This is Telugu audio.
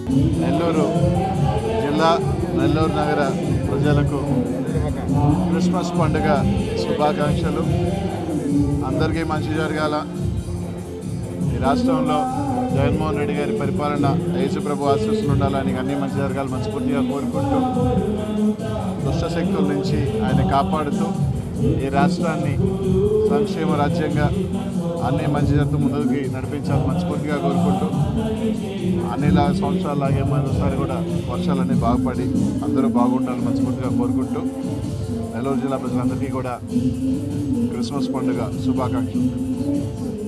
నెల్లూరు జిల్లా నెల్లూరు నగర ప్రజలకు క్రిస్మస్ పండుగ శుభాకాంక్షలు అందరికీ మంచి జరగాల ఈ రాష్ట్రంలో జగన్మోహన్ రెడ్డి గారి పరిపాలన యేసుప్రభు ఆశీస్సులు ఉండాలని అన్ని మంచి జరగాలి మనస్ఫూర్తిగా కోరుకుంటూ దుష్ట శక్తుల నుంచి ఆయన కాపాడుతూ ఈ రాష్ట్రాన్ని సంక్షేమ రాజ్యంగా అన్ని మంచి జరుగుతూ ముందుకి నడిపించాలని మనస్ఫూర్తిగా కోరుకుంటూ అన్నిలా సంవత్సరాలాగే మరోసారి కూడా వర్షాలన్నీ బాగుపడి అందరూ బాగుండాలని మనస్ఫూర్తిగా కోరుకుంటూ నెల్లూరు జిల్లా ప్రజలందరికీ కూడా క్రిస్మస్ పండుగ శుభాకాంక్షలు